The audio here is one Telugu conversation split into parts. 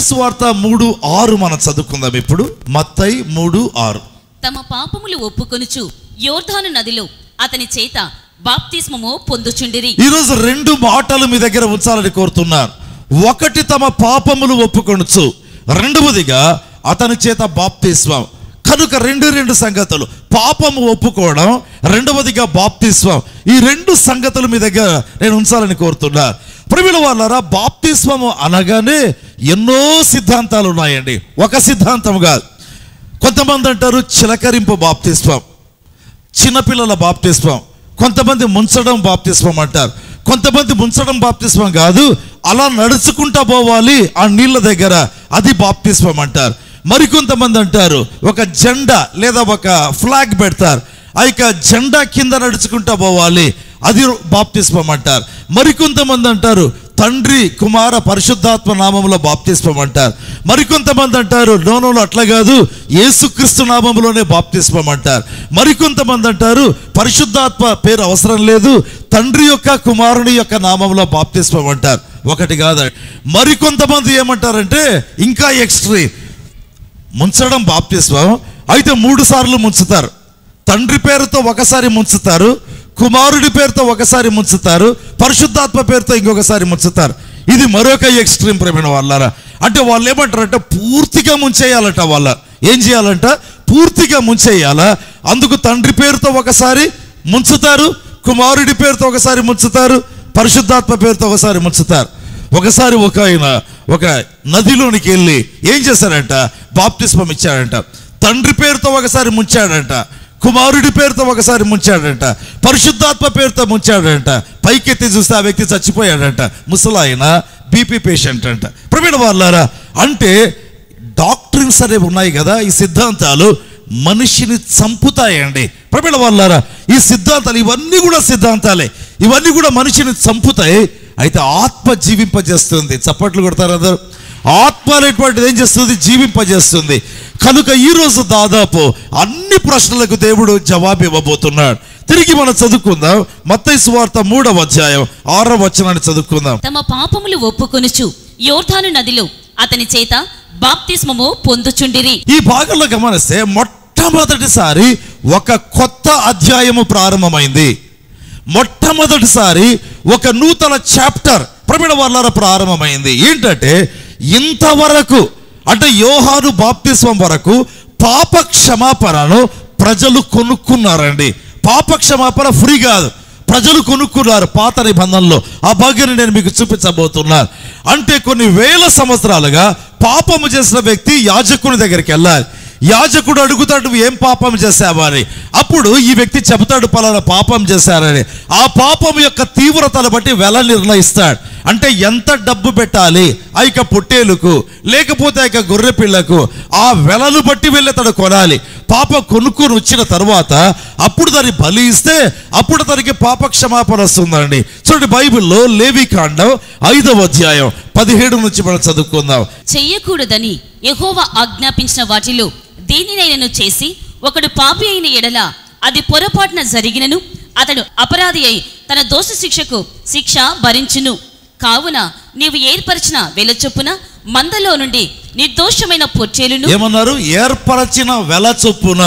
సువార్త మూడు ఆరు మనం చదువుకుందాం ఇప్పుడు మత్తై మూడు ఆరు తమ పాపములు ఒప్పుకొనుచు యోర్ధాను నదిలో అతని చేత బాప్తిస్మము పొందుచుండిరి ఈరోజు రెండు మాటలు మీ దగ్గర ఉంచాలని కోరుతున్నాను ఒకటి తమ పాపములు ఒప్పుకొనొచ్చు రెండవదిగా అతని చేత బాప్తిస్వం కనుక రెండు రెండు సంగతులు పాపము ఒప్పుకోవడం రెండవదిగా బాప్తిస్వం ఈ రెండు సంగతులు మీ దగ్గర నేను ఉంచాలని కోరుతున్నా ప్రవీణ వాళ్ళారా బాప్తిస్వము అనగానే ఎన్నో సిద్ధాంతాలు ఉన్నాయండి ఒక సిద్ధాంతం కాదు కొంతమంది అంటారు చిలకరింపు బాప్తిస్వం చిన్నపిల్లల బాప్తిస్వం కొంతమంది ముంచడం బాప్తిస్వం అంటారు కొంతమంది ముంచడం బాప్తిస్వం కాదు అలా నడుచుకుంటా పోవాలి ఆ నీళ్ళ దగ్గర అది బాప్తిస్వం అంటారు మరికొంతమంది అంటారు ఒక జెండా లేదా ఒక ఫ్లాగ్ పెడతారు ఆ యొక్క జెండా కింద నడుచుకుంటా పోవాలి అది బాప్తిస్వం అంటారు మరికొంతమంది అంటారు తండ్రి కుమార పరిశుద్ధాత్మ నామంలో బాప్తిస్వం అంటారు మరికొంతమంది అంటారు నోనోలో అట్లా కాదు యేసుక్రీస్తు నామంలోనే బాప్తిస్వం అంటారు మరికొంతమంది అంటారు పరిశుద్ధాత్మ పేరు అవసరం లేదు తండ్రి యొక్క కుమారుని యొక్క నామంలో బాప్తిస్వం అంటారు ఒకటి కాదు మరికొంతమంది ఏమంటారంటే ఇంకా ఎక్స్ట్రీమ్ ముంచడం బాప్తిస్వం అయితే మూడు సార్లు ముంచుతారు తండ్రి పేరుతో ఒకసారి ముంచుతారు కుమారుడి పేరుతో ఒకసారి ముంచుతారు పరిశుద్ధాత్మ పేరుతో ఇంకొకసారి ముంచుతారు ఇది మరొక ఎక్స్ట్రీమ్ ప్రేమైన వాళ్ళారా అంటే వాళ్ళు ఏమంటారంటే పూర్తిగా ముంచేయాలట వాళ్ళ ఏం చేయాలంట పూర్తిగా ముంచేయాలా అందుకు తండ్రి పేరుతో ఒకసారి ముంచుతారు కుమారుడి పేరుతో ఒకసారి ముంచుతారు పరిశుద్ధాత్మ పేరుతో ఒకసారి ముంచుతారు ఒకసారి ఒక ఆయన ఒక నదిలోనికి వెళ్ళి ఏం చేశాడంట బాప్తిస్మం ఇచ్చాడంట తండ్రి పేరుతో ఒకసారి ముంచాడంట కుమారుడి పేరుతో ఒకసారి ముంచాడంట పరిశుద్ధాత్మ పేరుతో ముంచాడంట పైకెత్తి చూస్తే ఆ వ్యక్తి చచ్చిపోయాడంట ముసలాయన బీపీ పేషెంట్ అంట ప్రవీణ వాళ్ళారా అంటే డాక్టరింగ్స్ అనేవి ఉన్నాయి కదా ఈ సిద్ధాంతాలు మనిషిని చంపుతాయండి ప్రవీణ వాళ్ళారా ఈ సిద్ధాంతాలు ఇవన్నీ కూడా సిద్ధాంతాలే ఇవన్నీ కూడా మనిషిని చంపుతాయి అయితే ఆత్మ జీవింపజేస్తుంది చప్పట్లు కొడతారు అందరు ఆత్మ అనేటువంటిది ఏం చేస్తుంది జీవింపజేస్తుంది కనుక ఈ రోజు దాదాపు అన్ని ప్రశ్నలకు దేవుడు జవాబు ఇవ్వబోతున్నాడు తిరిగి మనం చదువుకుందాం మత్తయి సువార్త మూడవ అధ్యాయం ఆరవ వచనాన్ని చదువుకుందాం తమ పాపములు ఒప్పుకొనుచు యోర్ధాను నదిలో అతని చేత బాప్తిస్మము పొందుచుండిరి ఈ భాగంలో గమనిస్తే మొట్టమొదటిసారి ఒక కొత్త అధ్యాయము ప్రారంభమైంది మొట్టమొదటిసారి ఒక నూతన చాప్టర్ ప్రవీణ వాళ్ళ ప్రారంభమైంది ఏంటంటే ఇంతవరకు అంటే యోహాను బాప్తిస్వం వరకు పాప క్షమాపణను ప్రజలు కొనుక్కున్నారండి పాప క్షమాపణ ఫ్రీ కాదు ప్రజలు కొనుక్కున్నారు పాత నిబంధనలో ఆ భాగ్యాన్ని నేను మీకు చూపించబోతున్నాను అంటే కొన్ని వేల సంవత్సరాలుగా పాపము చేసిన వ్యక్తి యాజకుని దగ్గరికి వెళ్ళాలి యాజకుడు అడుగుతాడు "నువ్వు ఏం పాపం చేశావా అని అప్పుడు ఈ వ్యక్తి చెబుతాడు పలానా పాపం చేశారని ఆ పాపం యొక్క తీవ్రతను బట్టి వెల నిర్ణయిస్తాడు అంటే ఎంత డబ్బు పెట్టాలి ఆ యొక్క పొట్టేలుకు లేకపోతే ఆ యొక్క గొర్రె పిల్లకు ఆ వెలను బట్టి వెళ్ళి అతడు కొనాలి పాప కొనుక్కొని వచ్చిన తర్వాత అప్పుడు దాన్ని బలి ఇస్తే అప్పుడు తనకి పాప క్షమాపణ వస్తుందండి చూడండి బైబిల్లో లేవి కాండం ఐదవ అధ్యాయం పదిహేడు నుంచి మనం చదువుకుందాం చెయ్యకూడదని యెహోవా ఆజ్ఞాపించిన వాటిలో దేనినైనను చేసి ఒకడు పాపి అయిన ఎడల అది పొరపాటున జరిగినను అతడు అపరాధి అయి తన దోష శిక్షకు శిక్ష భరించును కావున నీవు ఏర్పరిచిన వెల చొప్పున మందలో నుండి నిర్దోషమైన పొచ్చేలును ఏమన్నారు ఏర్పరచిన వెల చొప్పున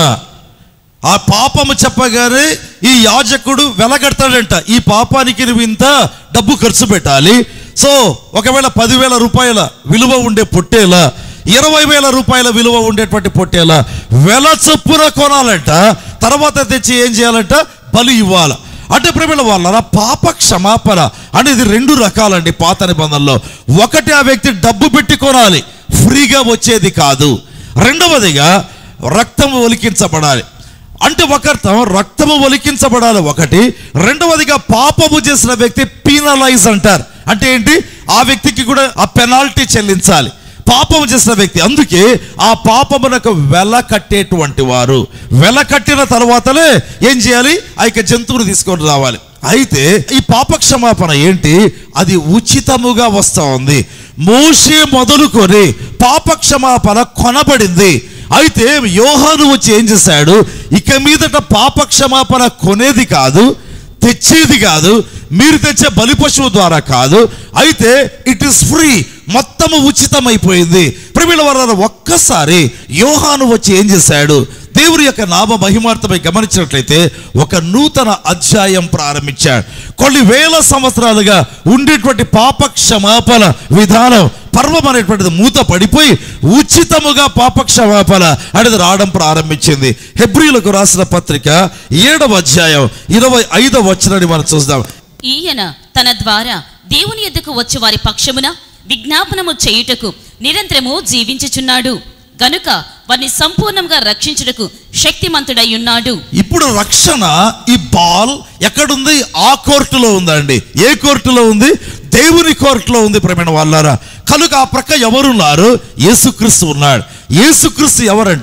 ఆ పాపము చెప్పగానే ఈ యాజకుడు వెలగడతాడంట ఈ పాపానికి నువ్వు ఇంత డబ్బు ఖర్చు పెట్టాలి సో ఒకవేళ పదివేల రూపాయల విలువ ఉండే పొట్టేలా ఇరవై వేల రూపాయల విలువ ఉండేటువంటి పొట్టేలా వెల చొప్పున కొనాలంట తర్వాత తెచ్చి ఏం చేయాలంట బలి ఇవ్వాలి అంటే ప్రేమల వాళ్ళ పాప క్షమాపణ అనేది రెండు రకాలండి పాత నిబంధనలో ఒకటి ఆ వ్యక్తి డబ్బు పెట్టి కొనాలి ఫ్రీగా వచ్చేది కాదు రెండవదిగా రక్తము ఒలికించబడాలి అంటే ఒక అర్థం రక్తము ఒలికించబడాలి ఒకటి రెండవదిగా పాపము చేసిన వ్యక్తి పీనలైజ్ అంటారు అంటే ఏంటి ఆ వ్యక్తికి కూడా ఆ పెనాల్టీ చెల్లించాలి పాపము చేసిన వ్యక్తి అందుకే ఆ పాపమునకు వెల కట్టేటువంటి వారు వెల కట్టిన తర్వాతనే ఏం చేయాలి ఆ యొక్క జంతువుని తీసుకొని రావాలి అయితే ఈ పాప క్షమాపణ ఏంటి అది ఉచితముగా వస్తా ఉంది మోసే మొదలుకొని పాప క్షమాపణ కొనబడింది అయితే యోహాను వచ్చి ఏం చేశాడు ఇక మీదట పాప క్షమాపణ కొనేది కాదు తెచ్చేది కాదు మీరు తెచ్చే బలి పశువు ద్వారా కాదు అయితే ఇట్ ఇస్ ఫ్రీ మొత్తము ఉచితమైపోయింది ప్రిమిళ వల్ల ఒక్కసారి యోహాను వచ్చి ఏం చేశాడు దేవుని యొక్క నామ మహిమార్థమై గమనించినట్లయితే ఒక నూతన అధ్యాయం ప్రారంభించాడు కొన్ని వేల సంవత్సరాలుగా ఉండేటువంటి పాప క్షమాపణ విధానం పర్వం అనేటువంటిది మూత పడిపోయి ఉచితముగా పాప క్షమాపణ అనేది రావడం ప్రారంభించింది హెబ్రిలకు రాసిన పత్రిక ఏడవ అధ్యాయం ఇరవై ఐదవ వచనాన్ని మనం చూద్దాం ఈయన తన ద్వారా దేవుని ఎద్దకు వచ్చి వారి పక్షమున విజ్ఞాపనము చేయుటకు నిరంతరము జీవించుచున్నాడు గనుక వారిని సంపూర్ణంగా రక్షించుటకు శక్తిమంతుడై ఉన్నాడు ఇప్పుడు రక్షణ ఈ బాల్ ఎక్కడుంది ఆ కోర్టులో ఉందండి ఏ కోర్టులో ఉంది దేవుని కోర్టులో ఉంది ప్రమేణ వాళ్ళారా కనుక ఆ ప్రక్క ఎవరున్నారు యేసుక్రీస్తు ఉన్నాడు యేసుక్రీస్తు ఎవరంట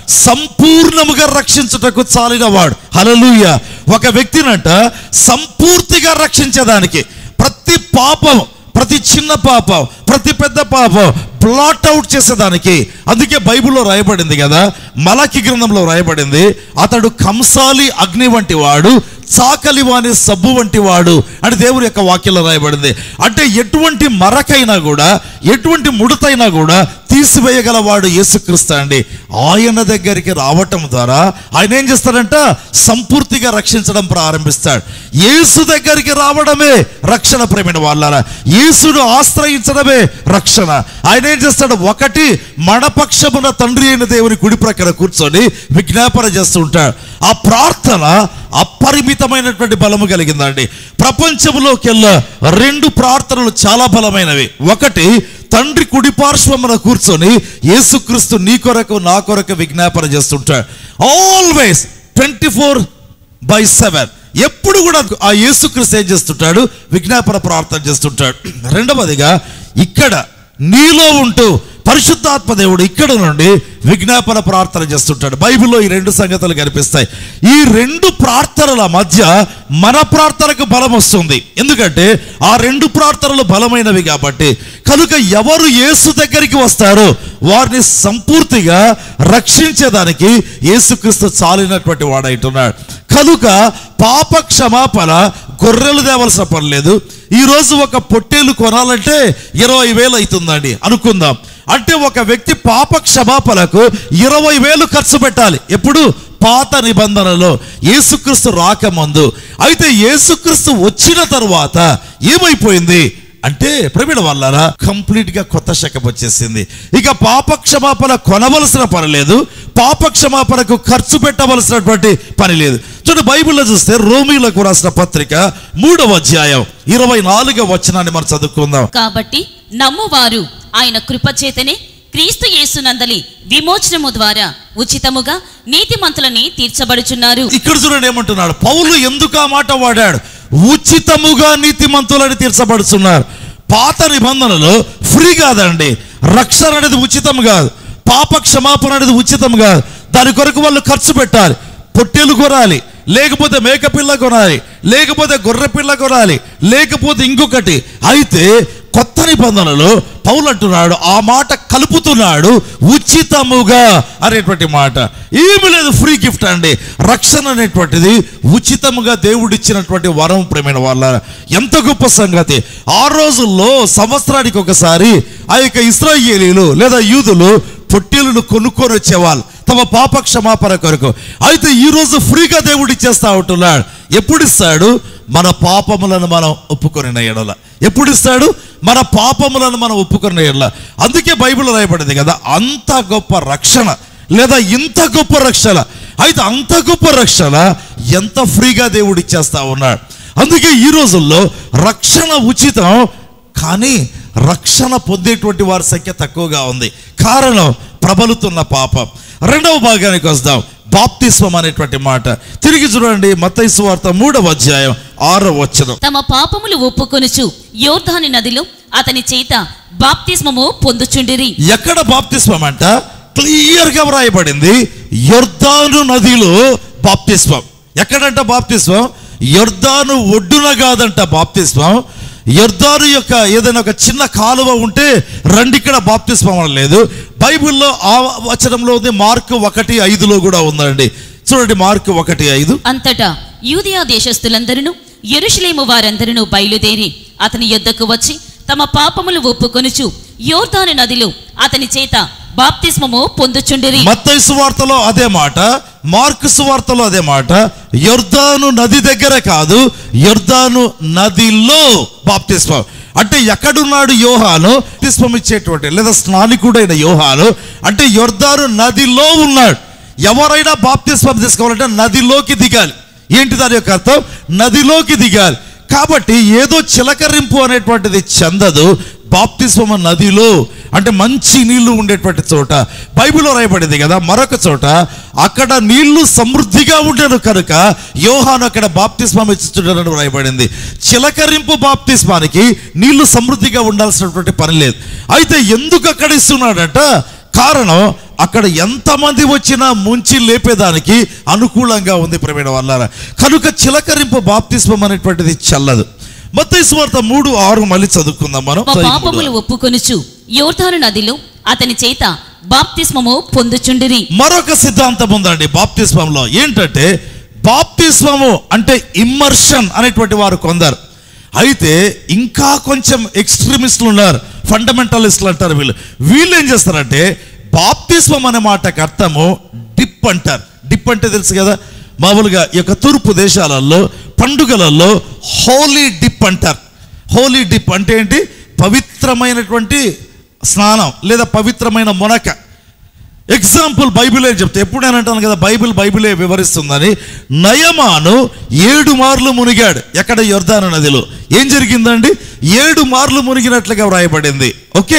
సంపూర్ణముగా రక్షించుటకు చాలిన వాడు హలలుయ ఒక వ్యక్తినంట సంపూర్తిగా రక్షించేదానికి ప్రతి పాపం ప్రతి చిన్న పాపం ప్రతి పెద్ద పాపం బ్లాట్ అవుట్ చేసేదానికి అందుకే బైబిల్లో రాయబడింది కదా మలకి గ్రంథంలో రాయబడింది అతడు కంసాలి అగ్ని వంటి వాడు చాకలి వాని సబ్బు వంటి వాడు అని దేవుని యొక్క వాక్యంలో రాయబడింది అంటే ఎటువంటి మరకైనా కూడా ఎటువంటి ముడతైనా కూడా తీసివేయగలవాడు యేసుక్రీస్తు అండి ఆయన దగ్గరికి రావటం ద్వారా ఆయన ఏం చేస్తాడంట సంపూర్తిగా రక్షించడం ప్రారంభిస్తాడు యేసు దగ్గరికి రావడమే రక్షణ ప్రేమిన వాళ్ళారా యేసును ఆశ్రయించడమే రక్షణ ఆయన ఏం చేస్తాడు ఒకటి మన పక్షమున తండ్రి అయిన దేవుని కుడి ప్రక్కన కూర్చొని విజ్ఞాపన చేస్తూ ఉంటాడు ఆ ప్రార్థన అపరిమితమైనటువంటి బలము కలిగిందండి ప్రపంచంలోకెల్లా రెండు ప్రార్థనలు చాలా బలమైనవి ఒకటి తండ్రి కుడి పార్శ్వమున కూర్చొని యేసుక్రీస్తు నీ కొరకు నా కొరకు విజ్ఞాపన చేస్తుంటాడు always twenty four by seven ఎప్పుడు కూడా ఆ యేసుక్రీస్తు ఏం చేస్తుంటాడు విజ్ఞాపన ప్రార్థన చేస్తుంటాడు రెండవదిగా ఇక్కడ నీలో ఉంటూ పరిశుద్ధాత్మ దేవుడు ఇక్కడ నుండి విజ్ఞాపన ప్రార్థన చేస్తుంటాడు బైబిల్లో ఈ రెండు సంగతులు కనిపిస్తాయి ఈ రెండు ప్రార్థనల మధ్య మన ప్రార్థనకు బలం వస్తుంది ఎందుకంటే ఆ రెండు ప్రార్థనలు బలమైనవి కాబట్టి కనుక ఎవరు యేసు దగ్గరికి వస్తారో వారిని సంపూర్తిగా రక్షించేదానికి యేసుక్రీస్తు చాలినటువంటి వాడైతున్నాడు కనుక పాప క్షమాపణ గొర్రెలు తేవలసిన పని లేదు ఈ రోజు ఒక పొట్టేలు కొనాలంటే ఇరవై వేలు అవుతుందండి అనుకుందాం అంటే ఒక వ్యక్తి పాప క్షమాపణకు ఇరవై వేలు ఖర్చు పెట్టాలి ఎప్పుడు పాత నిబంధనలో యేసుక్రీస్తు రాకముందు అయితే యేసుక్రీస్తు వచ్చిన తరువాత ఏమైపోయింది అంటే ప్రవీణ వల్ల కంప్లీట్ గా కొత్త శకం వచ్చేసింది ఇక పాప క్షమాపణ కొనవలసిన పని లేదు పాప క్షమాపణకు ఖర్చు పెట్టవలసినటువంటి పని లేదు చూడండి బైబిల్లో చూస్తే రోమిలకు రాసిన పత్రిక మూడవ అధ్యాయం ఇరవై నాలుగవ వచనాన్ని మనం చదువుకుందాం కాబట్టి నమ్మువారు ఆయన కృపచేతనే క్రీస్తు యేసునందలి విమోచనము ద్వారా ఉచితముగా నీతిమంతులని తీర్చబడుచున్నారు ఇక్కడ చూడండి ఏమంటున్నాడు పౌలు ఎందుకు ఆ మాట వాడాడు ఉచితముగా నీతిమంతులని తీర్చబడుతున్నారు పాత నిబంధనలో ఫ్రీ కాదండి రక్షణ అనేది ఉచితం కాదు పాప క్షమాపణ అనేది ఉచితం కాదు దాని కొరకు వాళ్ళు ఖర్చు పెట్టాలి పొట్టేలు కొనాలి లేకపోతే మేకపిల్ల కొనాలి లేకపోతే గొర్రె పిల్ల కొనాలి లేకపోతే ఇంకొకటి అయితే కొత్త నిబంధనలో పౌలు అంటున్నాడు ఆ మాట కలుపుతున్నాడు ఉచితముగా అనేటువంటి మాట ఏమి లేదు ఫ్రీ గిఫ్ట్ అండి రక్షణ అనేటువంటిది ఉచితముగా దేవుడిచ్చినటువంటి వరం ప్రేమైన వాళ్ళ ఎంత గొప్ప సంగతి ఆ రోజుల్లో సంవత్సరానికి ఒకసారి ఆ యొక్క ఇస్రాయేలీలు లేదా యూదులు పొట్టేలను కొనుక్కొని వచ్చేవాళ్ళు తమ పాప క్షమాపణ కొరకు అయితే ఈ రోజు ఫ్రీగా దేవుడు ఇచ్చేస్తా ఉంటున్నాడు ఎప్పుడు ఇస్తాడు మన పాపములను మనం ఒప్పుకొని ఎడల ఎప్పుడు ఇస్తాడు మన పాపములను మనం ఒప్పుకొని ఎడల అందుకే బైబిల్ రాయబడింది కదా అంత గొప్ప రక్షణ లేదా ఇంత గొప్ప రక్షణ అయితే అంత గొప్ప రక్షణ ఎంత ఫ్రీగా దేవుడు ఇచ్చేస్తా ఉన్నాడు అందుకే ఈ రోజుల్లో రక్షణ ఉచితం కానీ రక్షణ పొందేటువంటి వారి సంఖ్య తక్కువగా ఉంది కారణం ప్రబలుతున్న పాపం రెండవ భాగానికి వస్తాం బాప్తిస్వం అనేటువంటి మాట తిరిగి చూడండి మత్తయి వార్త మూడవ అధ్యాయం ఆరో వచనం తమ పాపములు ఒప్పుకొనుచు యోర్ధాని నదిలో అతని చేత బాప్తిస్మము పొందుచుండిరి ఎక్కడ బాప్తిస్వం అంట క్లియర్ గా వ్రాయబడింది యొర్దాను నదిలో బాప్తిస్వం ఎక్కడంట బాప్తిస్వం యొర్దాను ఒడ్డున కాదంట బాప్తిస్వం యొర్దాను యొక్క ఏదైనా ఒక చిన్న కాలువ ఉంటే రండి ఇక్కడ బాప్తిస్వం అని లేదు బైబిల్లో ఆ వచనంలో ఉంది మార్కు ఒకటి ఐదులో కూడా ఉందండి చూడండి మార్కు ఒకటి ఐదు అంతటా యూదియా దేశస్థులందరూ యెరూషలేము వారందరూ బయలుదేరి అతని యొద్దకు వచ్చి తమ పాపములు ఒప్పుకొనుచు యోర్దాను నదిలో అతని చేత బాప్తిస్మము పొందుచుండిరి మత్తయి సువార్తలో అదే మాట మార్కు సువార్తలో అదే మాట యొర్దాను నది దగ్గర కాదు యొర్దాను నదిలో బాప్తిస్మం అంటే ఎక్కడున్నాడు యోహాను బాప్తిస్మం ఇచ్చేటువంటి లేదా స్నానికుడైన యోహాను అంటే యొర్దాను నదిలో ఉన్నాడు ఎవరైనా బాప్తిస్మం తీసుకోవాలంటే నదిలోకి దిగాలి ఏంటి దాని యొక్క అర్థం నదిలోకి దిగాలి కాబట్టి ఏదో చిలకరింపు అనేటువంటిది చెందదు బాప్తిస్మం నదిలో అంటే మంచి నీళ్లు ఉండేటువంటి చోట బైబిల్లో రాయబడింది కదా మరొక చోట అక్కడ నీళ్లు సమృద్ధిగా ఉండేను కనుక యోహాను అక్కడ బాప్తిస్మం ఇచ్చుచుండని రాయబడింది చిలకరింపు బాప్తిస్మానికి నీళ్లు సమృద్ధిగా ఉండాల్సినటువంటి పని లేదు అయితే ఎందుకు అక్కడ ఇస్తున్నాడట కారణం అక్కడ ఎంతమంది వచ్చినా ముంచి లేపేదానికి అనుకూలంగా ఉంది ప్రవీణ వల్ల కనుక చిలకరింపు బాప్తిస్మం అనేటువంటిది చల్లదు మత్తయి సువార్త మూడు ఆరు మళ్ళీ చదువుకుందాం మనం మా పాపములు ఒప్పుకొనుచు యోర్దాను నదిలో అతని చేత బాప్తిస్మము పొందుచుండిరి మరొక సిద్ధాంతం ఉందండి బాప్తిస్మంలో ఏంటంటే బాప్తిస్మము అంటే ఇమ్మర్షన్ అనేటువంటి వారు కొందరు అయితే ఇంకా కొంచెం ఎక్స్ట్రీమిస్టులు ఉన్నారు ఫండమెంటలిస్టులు అంటారు వీళ్ళు వీళ్ళు ఏం చేస్తారంటే బాప్తిస్మం అనే మాటకు అర్థము డిప్ అంటారు డిప్ అంటే తెలుసు కదా మామూలుగా ఈ యొక్క తూర్పు దేశాలలో పండుగలలో హోలీ డిప్ అంటారు హోలీ డిప్ అంటే ఏంటి పవిత్రమైనటువంటి స్నానం లేదా పవిత్రమైన మునక ఎగ్జాంపుల్ బైబిలే చెప్తే ఎప్పుడు నేను అంటాను కదా బైబిల్ బైబిలే వివరిస్తుందని నయమాను ఏడు మార్లు మునిగాడు ఎక్కడ యొర్దాను నదిలో ఏం జరిగిందండి ఏడు మార్లు మునిగినట్లుగా వ్రాయబడింది ఓకే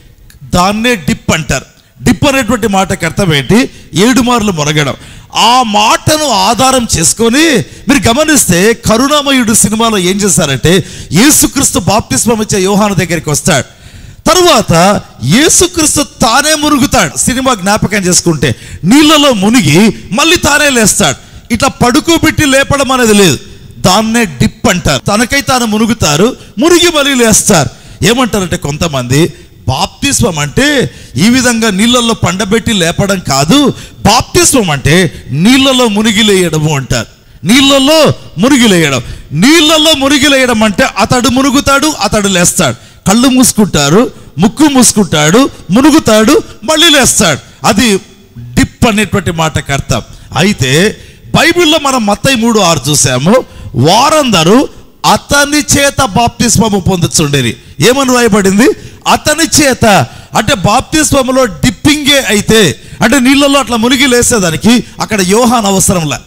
దాన్నే డిప్ అంటారు డిప్ అనేటువంటి మాటకి అర్థం ఏంటి ఏడు మార్లు మునగడం ఆ మాటను ఆధారం చేసుకొని మీరు గమనిస్తే కరుణామయుడు సినిమాలో ఏం చేశారంటే యేసుక్రీస్తు బాప్తిస్మం ఇచ్చే యోహాను దగ్గరికి వస్తాడు తరువాత యేసుక్రీస్తు తానే మునుగుతాడు సినిమా జ్ఞాపకం చేసుకుంటే నీళ్ళలో మునిగి మళ్ళీ తానే లేస్తాడు ఇట్లా పడుకోబెట్టి లేపడం అనేది లేదు దాన్నే డిప్ అంటారు తనకై తాను మునుగుతారు మునిగి మళ్ళీ లేస్తారు ఏమంటారంటే కొంతమంది బాప్తిస్వం అంటే ఈ విధంగా నీళ్ళల్లో పండబెట్టి లేపడం కాదు బాప్తిస్వం అంటే నీళ్ళలో మునిగి లేయడము అంటారు నీళ్ళల్లో మునిగి లేయడం నీళ్ళల్లో మునిగి లేయడం అంటే అతడు మునుగుతాడు అతడు లేస్తాడు కళ్ళు మూసుకుంటారు ముక్కు మూసుకుంటాడు మునుగుతాడు మళ్ళీ లేస్తాడు అది డిప్ అనేటువంటి మాటకు అర్థం అయితే బైబిల్లో మనం మత్తయి మూడు ఆరు చూసాము వారందరూ అతని చేత బాప్తిస్మము పొందుచుండేది ఏమని రాయబడింది అతని చేత అంటే బాప్తిస్మములో డిప్పింగే అయితే అంటే నీళ్ళలో అట్లా మునిగి లేసేదానికి అక్కడ యోహాన్ అవసరంలా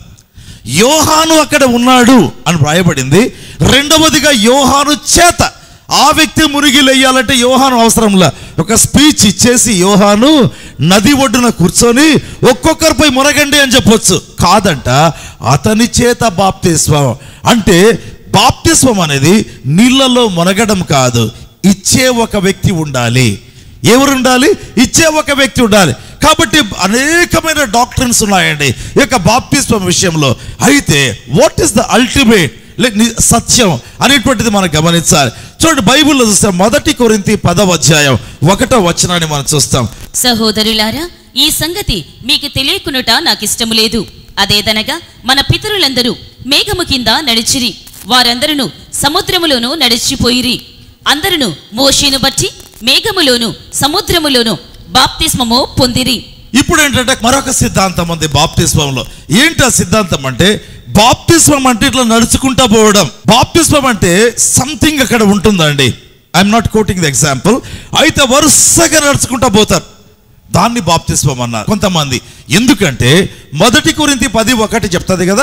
యోహాను అక్కడ ఉన్నాడు అని వ్రాయబడింది రెండవదిగా యోహాను చేత ఆ వ్యక్తి మునిగి లేయాలంటే యోహాను అవసరంలా ఒక స్పీచ్ ఇచ్చేసి యోహాను నది ఒడ్డున కూర్చొని ఒక్కొక్కరిపై మునగండి అని చెప్పొచ్చు కాదంట అతని చేత బాప్తిస్వం అంటే బాప్తిస్వం అనేది నీళ్ళలో మునగడం కాదు ఇచ్చే ఒక వ్యక్తి ఉండాలి ఎవరు ఉండాలి ఇచ్చే ఒక వ్యక్తి ఉండాలి కాబట్టి అనేకమైన డాక్టర్స్ ఉన్నాయండి ఈ యొక్క బాప్తిస్వం విషయంలో అయితే వాట్ ఈస్ ద అల్టిమేట్ సత్యం అనేటువంటిది మనం గమనించాలి చూడండి బైబిల్లో చూస్తే మొదటి కొరింతి పదవ అధ్యాయం ఒకటో వచనాన్ని మనం చూస్తాం సహోదరులారా ఈ సంగతి మీకు తెలియకునుట నాకు ఇష్టము లేదు అదేదనగా మన పితరులందరూ మేఘము కింద నడిచిరి వారందరూ సముద్రములోను నడిచిపోయిరి అందరును మోషేను బట్టి మేఘములోను సముద్రములోను బాప్తిస్మము పొందిరి ఇప్పుడు ఏంటంటే మరొక సిద్ధాంతం ఉంది బాప్తిస్వంలో ఏంటి ఆ సిద్ధాంతం అంటే బాప్తిస్వం అంటే ఇట్లా నడుచుకుంటా పోవడం బాప్తిస్వం అంటే సంథింగ్ అక్కడ ఉంటుందండి I'm not quoting the example అయితే వరుసగా నడుచుకుంటా పోతారు దాన్ని బాప్తిస్వం అన్నారు కొంతమంది ఎందుకంటే మొదటి కొరింతి పది ఒకటి చెప్తుంది కదా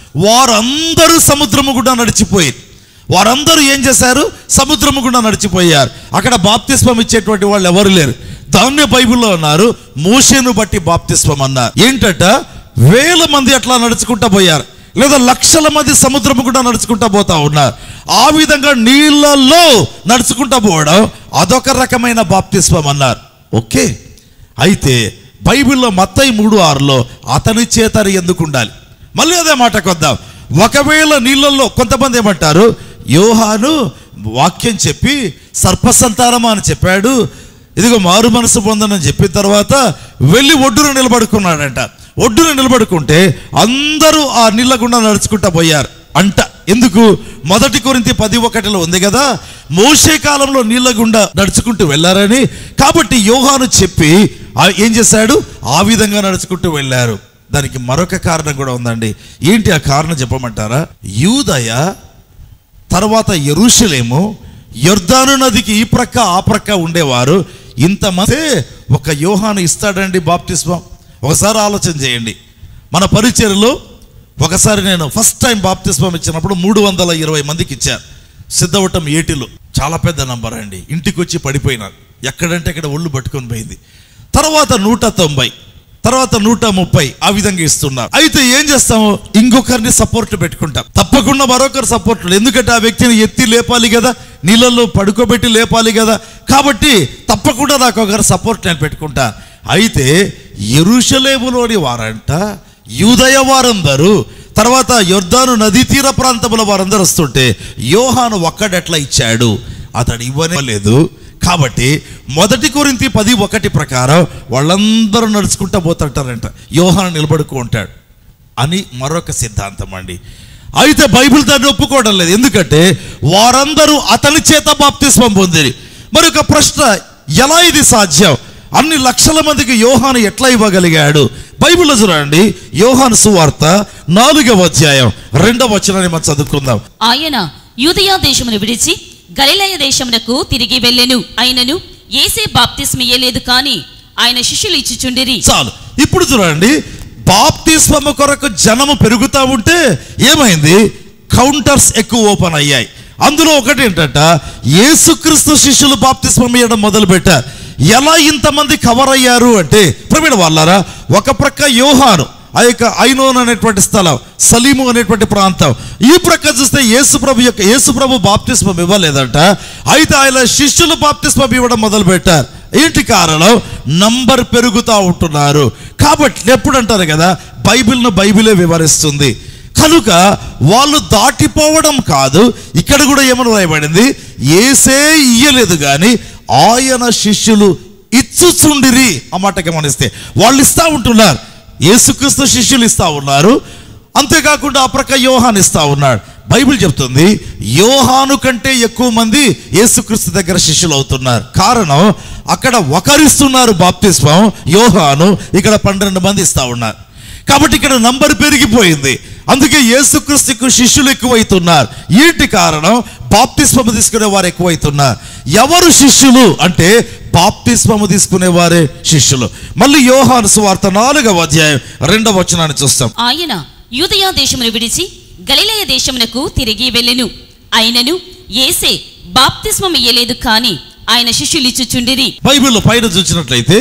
వారందరూ సముద్రము గుండా నడిచిపోయి వారందరూ ఏం చేశారు సముద్రము గుండా నడిచిపోయారు అక్కడ బాప్తిస్వం ఇచ్చేటువంటి వాళ్ళు ఎవరు లేరు దాన్నే బైబిల్లో అన్నారు మోషేను బట్టి బాప్తిస్వం అన్నారు ఏంటట వేల మంది అట్లా నడుచుకుంటా పోయారు లేదా లక్షల మంది సముద్రము కూడా నడుచుకుంటా పోతా ఉన్నారు ఆ విధంగా నీళ్ళల్లో నడుచుకుంటా పోవడం అదొక రకమైన బాప్తిస్వం అన్నారు ఓకే అయితే బైబిల్లో మత్తయి మూడు ఆరులో అతని చేతని ఎందుకు ఉండాలి మళ్ళీ అదే మాటకు వద్దాం ఒకవేళ నీళ్ళల్లో కొంతమంది ఏమంటారు యోహాను వాక్యం చెప్పి సర్పసంతానమా అని చెప్పాడు ఇదిగో మారు మనసు పొందనని చెప్పిన తర్వాత వెళ్ళి ఒడ్డున నిలబడుకున్నాడంట ఒడ్డున నిలబడుకుంటే అందరూ ఆ నీళ్ళ గుండా నడుచుకుంటా పోయారు అంట ఎందుకు మొదటి కొరింతి పది ఒకటిలో ఉంది కదా మోషే కాలంలో నీళ్ళ గుండా నడుచుకుంటూ వెళ్ళారని కాబట్టి యోహాను చెప్పి ఆ- ఏం చేశాడు ఆ విధంగా నడుచుకుంటూ వెళ్ళారు దానికి మరొక కారణం కూడా ఉందండి ఏంటి ఆ కారణం చెప్పమంటారా యూదయ తర్వాత ఎరుషలేము యొర్దాను నదికి ఈ ప్రక్క ఆ ప్రక్క ఉండేవారు ఇంతమంది ఒక యోహాను ఇస్తాడండి బాప్తిస్మం ఒకసారి ఆలోచన చేయండి మన పరిచయలో ఒకసారి నేను ఫస్ట్ టైం బాప్తిస్మం ఇచ్చినప్పుడు మూడు వందల ఇరవై మందికి ఇచ్చారు సిద్ధవటం ఏటిలో చాలా పెద్ద నంబర్ అండి ఇంటికి వచ్చి పడిపోయినారు ఎక్కడంటే అక్కడ ఒళ్ళు పట్టుకొని పోయింది తర్వాత నూట తొంభై తర్వాత నూట ముప్పై ఆ విధంగా ఇస్తున్నారు అయితే ఏం చేస్తాము ఇంకొకరిని సపోర్ట్ పెట్టుకుంటాం తప్పకుండా మరొకరు సపోర్ట్ ఎందుకంటే ఆ వ్యక్తిని ఎత్తి లేపాలి కదా నీళ్ళల్లో పడుకోబెట్టి లేపాలి కదా కాబట్టి తప్పకుండా నాకు ఒకరు సపోర్ట్ నేను పెట్టుకుంటా అయితే ఎరుషలేములోని వారంట యూదయ వారందరూ తర్వాత యొర్దాను నదీ తీర ప్రాంతముల వారందరూ వస్తుంటే యోహాను ఒక్కడెట్లా ఇచ్చాడు అతడు ఇవ్వలేదు కాబట్టి మొదటి కొరింతి పది ఒకటి ప్రకారం వాళ్ళందరూ నడుచుకుంటా పోతుంటారంట యోహాను నిలబడుకో ఉంటాడు అని మరొక సిద్ధాంతం అండి అయితే బైబిల్ దాన్ని ఒప్పుకోవడం లేదు ఎందుకంటే వారందరూ అతని చేత బాప్తిస్మం పొందిరి మరొక ప్రశ్న ఎలా ఇది సాధ్యం అన్ని లక్షల మందికి యోహాను ఎట్లా ఇవ్వగలిగాడు బైబిల్లో చూడండి యోహాను సువార్త నాలుగవ అధ్యాయం రెండవ వచనాన్ని మనం చదువుకుందాం ఆయన యూదయా దేశమును విడిచి గలిలయ దేశమునకు తిరిగి వెళ్ళెను అయినను ఏసే బాప్తిస్మియ్యలేదు కాని ఆయన శిష్యులు ఇచ్చిచుండిరి చాలు ఇప్పుడు చూడండి బాప్తిస్మము కొరకు జనము పెరుగుతూ ఉంటే ఏమైంది కౌంటర్స్ ఎక్కువ ఓపెన్ అయ్యాయి అందులో ఒకటి ఏంటంట యేసుక్రీస్తు శిష్యులు బాప్తిస్మం ఇవ్వడం మొదలు పెట్టారు ఎలా ఇంతమంది కవర్ అయ్యారు అంటే ప్రవీణ వాళ్ళారా ఒక ప్రక్క యోహాను ఆ యొక్క ఐనోన్ అనేటువంటి స్థలం సలీము అనేటువంటి ప్రాంతం ఈ ప్రక్క చూస్తే యేసు ప్రభు యొక్క యేసు ప్రభు బాప్తిస్మం ఇవ్వలేదంట అయితే ఆయన శిష్యులు బాప్తిస్మం ఇవ్వడం మొదలు పెట్టారు ఏంటి కారణం నంబర్ పెరుగుతూ ఉంటున్నారు కాబట్టి ఎప్పుడు అంటారు కదా బైబిల్ను బైబిలే వివరిస్తుంది కనుక వాళ్ళు దాటిపోవడం కాదు ఇక్కడ కూడా ఏమని రాయబడింది ఏసే ఇయ్యలేదు కానీ ఆయన శిష్యులు ఇచ్చుచుండిరి ఆ మాట గమనిస్తే వాళ్ళు ఇస్తా ఉంటున్నారు యేసుక్రీస్తు శిష్యులు ఇస్తా ఉన్నారు అంతేకాకుండా ఆ ప్రక్క యోహాన్ ఇస్తా ఉన్నాడు బైబిల్ చెప్తుంది యోహాను కంటే ఎక్కువ మంది యేసుక్రీస్తు దగ్గర శిష్యులు అవుతున్నారు కారణం అక్కడ ఒకరిస్తున్నారు బాప్తిస్మం యోహాను ఇక్కడ పన్నెండు మంది ఇస్తా ఉన్నారు కాబట్టి ఇక్కడ నంబర్ పెరిగిపోయింది అందుకే యేసుక్రీస్తుకు శిష్యులు ఎక్కువైతున్నారు ఏంటి కారణం బాప్తిస్మము తీసుకునే వారు ఎక్కువైతున్నారు ఎవరు శిష్యులు అంటే బాప్తిస్మము తీసుకునే వారే శిష్యులు మళ్ళీ యోహాను సువార్త నాలుగవ అధ్యాయం రెండవ వచనాన్ని చూస్తాం ఆయన యూదయా దేశమును విడిచి గలిలయ దేశమునకు తిరిగి వెళ్ళెను అయినను ఏసే బాప్తిస్మం ఇయ్యలేదు కాని ఆయన శిష్యులు ఇచ్చుచుండిరి బైబిల్లో పైన చూసినట్లయితే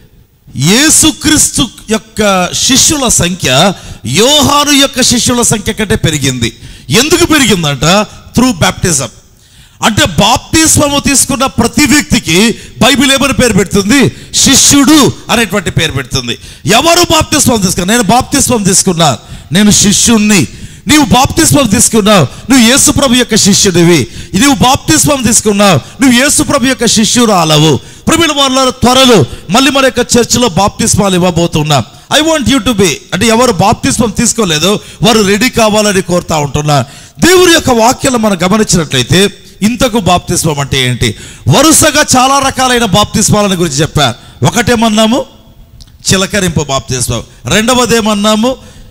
యేసుక్రీస్తు యొక్క శిష్యుల సంఖ్య యోహాను యొక్క శిష్యుల సంఖ్య కంటే పెరిగింది ఎందుకు పెరిగిందంట త్రూ బ్యాప్టిజం అంటే బాప్తిస్మము తీసుకున్న ప్రతి వ్యక్తికి బైబిల్ ఏమని పేరు పెడుతుంది శిష్యుడు అనేటువంటి పేరు పెడుతుంది ఎవరు బాప్తిస్మం తీసుకున్నా నేను బాప్తిస్మం తీసుకున్నా నేను శిష్యుణ్ణి నీవు బాప్తిస్మం తీసుకున్నావు నువ్వు యేసుప్రభు యొక్క శిష్యుడివి నీవు బాప్తిస్మం తీసుకున్నావు నువ్వు యేసుప్రభు యొక్క శిష్యురాలవు ప్రవీణ వాళ్ళ త్వరలో మళ్ళీ మన యొక్క చర్చిలో బాప్తిస్మాలు ఇవ్వబోతున్నాం I want you to be అంటే ఎవరు బాప్తిస్మం తీసుకోలేదో వారు రెడీ కావాలని కోరుతా ఉంటున్నారు దేవుని యొక్క వాక్యాలు మనం గమనించినట్లయితే ఇంతకు బాప్తిస్మం అంటే ఏంటి వరుసగా చాలా రకాలైన బాప్తిస్మాలను గురించి చెప్పారు ఒకటేమన్నాము చిలకరింపు బాప్తిస్మం రెండవది ఏమన్నాము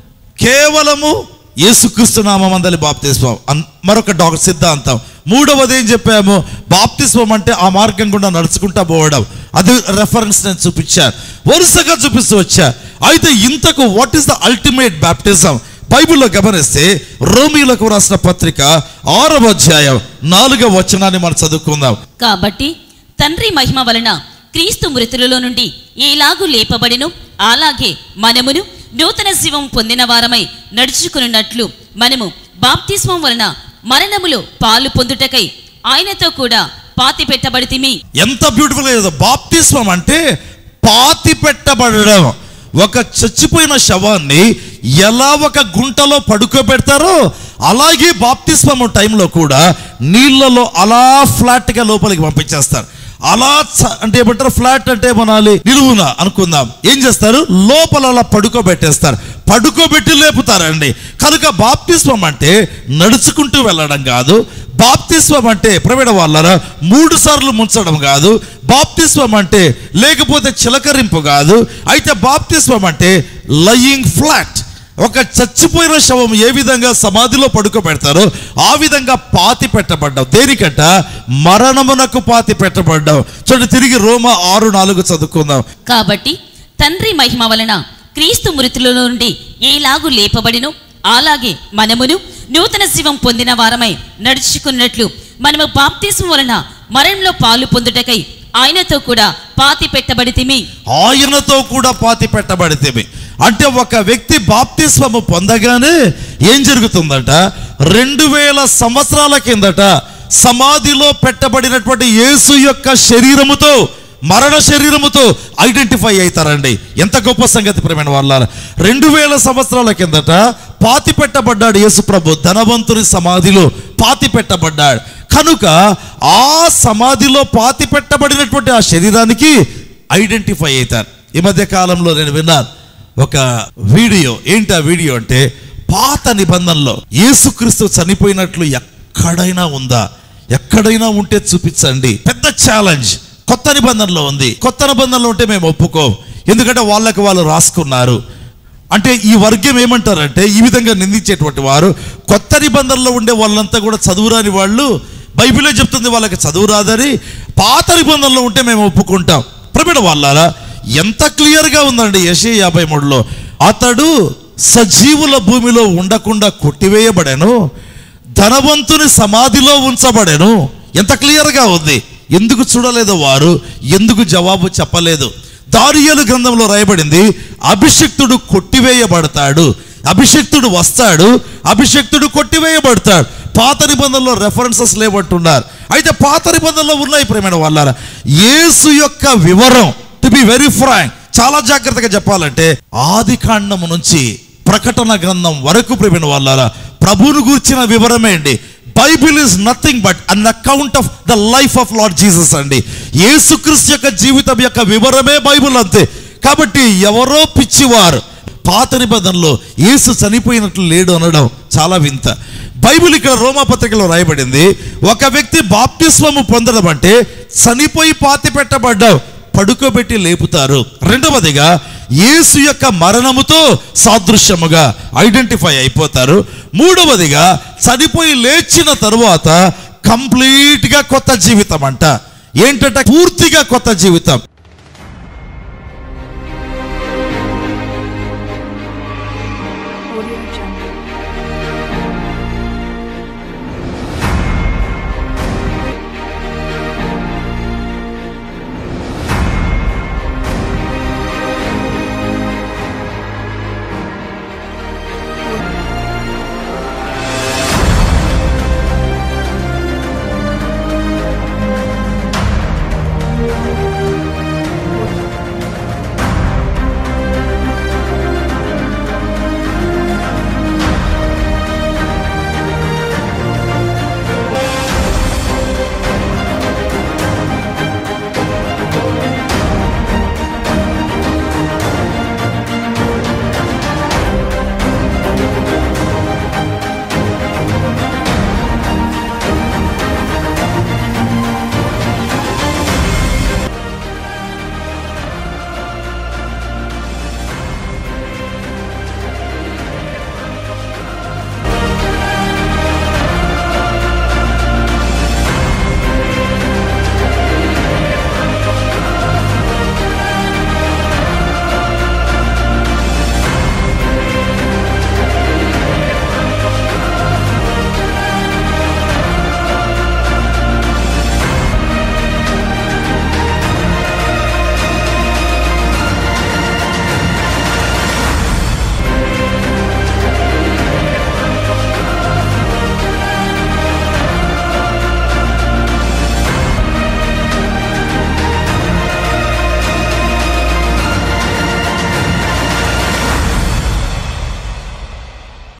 కేవలము యేసుక్రీస్తు నామందలి బాప్తిస్మం అన్- మరొక డాక్టర్ సిద్ధాంతం మూడవది ఏం చెప్పాము బాప్తిస్మం అంటే ఆ మార్గం గుండా నడుచుకుంటా పోవడం అది రెఫరెన్స్ నేను చూపించాను వరుసగా చూపిస్తూ వచ్చా అయితే ఇంతకు what is the ultimate baptism బైబిల్లో గమనిస్తే రోమిలకు రాసిన పత్రిక ఆరవ అధ్యాయం నాలుగవ వచనాన్ని మనం చదువుకుందాం కాబట్టి తండ్రి మహిమ వలన క్రీస్తు మృతులలో నుండి ఏలాగు లేపబడిను అలాగే మనమును నూతన జీవం పొందిన వారమై నడుచుకున్నట్లు మనము బాప్తిస్మం వలన మరణములో పాలు పొందుటకై ఆయనతో కూడా పాతి పెట్టబడితిమి ఎంత బ్యూటిఫుల్ గా బాప్తిస్మం అంటే పాతి పెట్టబడడం ఒక చచ్చిపోయిన శవాన్ని ఎలా ఒక గుంటలో పడుకోబెడతారో అలాగే బాప్తిస్మం టైంలో కూడా నీళ్ళలో అలా ఫ్లాట్గా లోపలికి పంపించేస్తారు అలా చ- అంటే ఏమంటారు ఫ్లాట్ అంటే ఏమనాలి నిలువున అనుకుందాం ఏం చేస్తారు లోపల అలా పడుకోబెట్టేస్తారు పడుకోబెట్టి లేపుతారండి కనుక బాప్తిస్వం అంటే నడుచుకుంటూ వెళ్ళడం కాదు బాప్తిస్వం అంటే ప్రవీణ వాళ్ళరా మూడు సార్లు ముంచడం కాదు బాప్తిస్వం అంటే లేకపోతే చిలకరింపు కాదు అయితే బాప్తిస్వం అంటే లయింగ్ ఫ్లాట్ ఒక చచ్చిపోయిన శవం ఏ విధంగా సమాధిలో పడుకోబెడతారో ఆ విధంగా పాతి పెట్టబడ్డావు దేనికంట మరణమునకు పాతి పెట్టబడ్డావు చూడండి తిరిగి రోమ ఆరు నాలుగు చదువుకుందాం కాబట్టి తండ్రి మహిమ వలన క్రీస్తు మృతుల నుండి ఏలాగు లేపబడిను అలాగే మనమును నూతన శివం పొందిన వారమై నడుచుకున్నట్లు మనము బాప్తిస్మ వలన మరణంలో పాలు పొందుటకై ఆయనతో కూడా పాతి పెట్టబడితిమి ఆయనతో కూడా పాతి పెట్టబడితే అంటే ఒక వ్యక్తి బాప్తిస్వము పొందగానే ఏం జరుగుతుందట రెండు వేల సంవత్సరాల కిందట సమాధిలో పెట్టబడినటువంటి యేసు యొక్క శరీరముతో మరణ శరీరముతో ఐడెంటిఫై అవుతారండి ఎంత గొప్ప సంగతి ప్రేమైన వాళ్ళ రెండు వేల సంవత్సరాల కిందట పాతి పెట్టబడ్డాడు యేసు ప్రభు ధనవంతుని సమాధిలో పాతి పెట్టబడ్డాడు కనుక ఆ సమాధిలో పాతి పెట్టబడినటువంటి ఆ శరీరానికి ఐడెంటిఫై అవుతారు ఈ మధ్య కాలంలో నేను విన్నాను ఒక వీడియో ఏంటి ఆ వీడియో అంటే పాత నిబంధనలో యేసుక్రీస్తు చనిపోయినట్లు ఎక్కడైనా ఉందా ఎక్కడైనా ఉంటే చూపించండి పెద్ద ఛాలెంజ్ కొత్త నిబంధనలో ఉంది కొత్త నిబంధనలో ఉంటే మేము ఒప్పుకోం ఎందుకంటే వాళ్ళకి వాళ్ళు రాసుకున్నారు అంటే ఈ వర్గం ఏమంటారంటే ఈ విధంగా నిందించేటువంటి వారు కొత్త నిబంధనలో ఉండే వాళ్ళంతా కూడా చదువురాని వాళ్ళు బైబిలే చెప్తుంది వాళ్ళకి చదువు రాదని పాత నిబంధనలో ఉంటే మేము ఒప్పుకుంటాం ప్రమిడ వాళ్ళారా ఎంత క్లియర్గా ఉందండి యశే యాభై మూడులో అతడు సజీవుల భూమిలో ఉండకుండా కొట్టివేయబడాను ధనవంతుని సమాధిలో ఉంచబడాను ఎంత క్లియర్గా ఉంది ఎందుకు చూడలేదు వారు ఎందుకు జవాబు చెప్పలేదు దానియేలు గ్రంథంలో రాయబడింది అభిషక్తుడు కొట్టివేయబడతాడు అభిషక్తుడు వస్తాడు అభిషక్తుడు కొట్టివేయబడతాడు పాత నిబంధనలో రెఫరెన్సెస్ లేవంటున్నారు అయితే పాత నిబంధనలో ఉన్నాయి ప్రేమైన వాళ్ళారా యేసు యొక్క వివరం టు బి వెరీ ఫ్రాంక్ చాలా జాగ్రత్తగా చెప్పాలంటే ఆది కాండము నుంచి ప్రకటన గ్రంథం వరకు ప్రేమైన వాళ్ళారా ప్రభువును గూర్చిన వివరమే అండి Bible is nothing but an account of the life of Lord Jesus అండి యేసుక్రీస్తు యొక్క జీవితం యొక్క వివరమే బైబిల్ అంతే కాబట్టి ఎవరో పిచ్చివారు పాత నిబంధనలో యేసు చనిపోయినట్లు లేడు అనడం చాలా వింత బైబిల్ ఇక్కడ రోమా పత్రికలో రాయబడింది ఒక వ్యక్తి బాప్తిస్వము పొందడం అంటే చనిపోయి పాతి పెట్టబడ్డావు పడుకోబెట్టి లేపుతారు రెండవదిగా యేసు యొక్క మరణముతో సాదృశ్యముగా ఐడెంటిఫై అయిపోతారు మూడవదిగా చనిపోయి లేచిన తరువాత కంప్లీట్ గా కొత్త జీవితం అంట ఏంటంటే పూర్తిగా కొత్త జీవితం